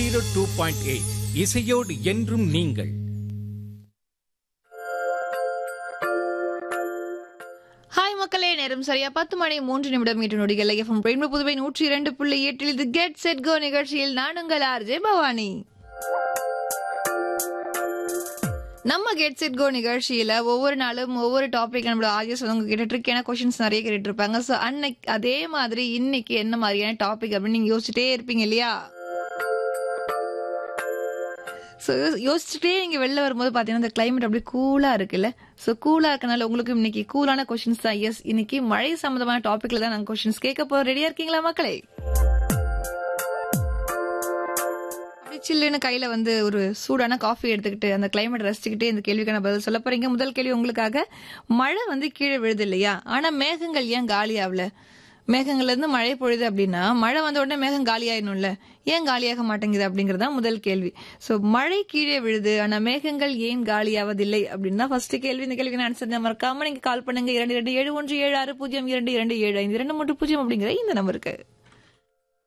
zero two point eight இசையோடு என்றும் நீங்கள் ஹாய் மக்களே நேரம் சரியா பத்து மணி மூன்று நிமிடம் எட்டு நொடிகள் எஃப்எம் பிரேம புதுவை நூற்றி இரண்டு புள்ளி எட்டில் இது கெட் செட் கோ நிகழ்ச்சியில் நான் உங்கள் ஆர்ஜே பவானி நம்ம கெட் செட் கோ நிகழ்ச்சியில ஒவ்வொரு நாளும் ஒவ்வொரு டாபிக் நம்மளோட ஆடியன்ஸ் வந்து கேட்டுட்டு இருக்கேன் கொஸ்டின்ஸ் நிறைய கேட்டுட்டு இருப்பாங்க ஸோ அன்னைக்கு அதே மாதிரி இன்னைக்கு என்ன மாதிரியான டாபிக் அப்படின்னு நீங்க யோசிச்சுட்டே இருப்பீங்க இல்லையா ஸோ யோசிச்சுட்டே நீங்கள் வெளில வரும்போது பார்த்தீங்கன்னா இந்த கிளைமேட் அப்படியே கூலாக இருக்குல்ல ஸோ கூலாக இருக்கனால உங்களுக்கு இன்னைக்கு கூலான கொஷின்ஸ் தான் எஸ் இன்னைக்கு மழை சம்மந்தமான டாப்பிக்கில் தான் நாங்கள் கொஷின்ஸ் கேட்க போகிறோம் ரெடியாக இருக்கீங்களா மக்களே அப்படி சில்லுன்னு கையில் வந்து ஒரு சூடான காஃபி எடுத்துக்கிட்டு அந்த கிளைமேட் ரசிச்சுக்கிட்டே இந்த கேள்விக்கான பதில் சொல்ல போறீங்க முதல் கேள்வி உங்களுக்காக மழை வந்து கீழே விழுது இல்லையா ஆனால் மேகங்கள் ஏன் காலி ஆகல மேகங்கள்ல இருந்து மழை பொழுது அப்படின்னா மழை வந்த உடனே மேகம் காலி ஆயிடணும்ல ஏன் காலியாக மாட்டேங்குது அப்படிங்கறது தான் முதல் கேள்வி சோ மழை கீழே விழுது ஆனா மேகங்கள் ஏன் காலியாவதில்லை அப்படின்னு தான் ஃபர்ஸ்ட் கேள்வி இந்த கேள்விக்கு ஆன்சர் மறக்காம நீங்க கால் பண்ணுங்க இரண்டு இரண்டு ஏழு ஒன்று ஏழு ஆறு பூஜ்ஜியம் இரண்டு இரண்டு ஏழு ஐந்து இரண்டு மூன்று பூஜ்ஜியம் அப்படிங்கிற இந்த நம்பருக்கு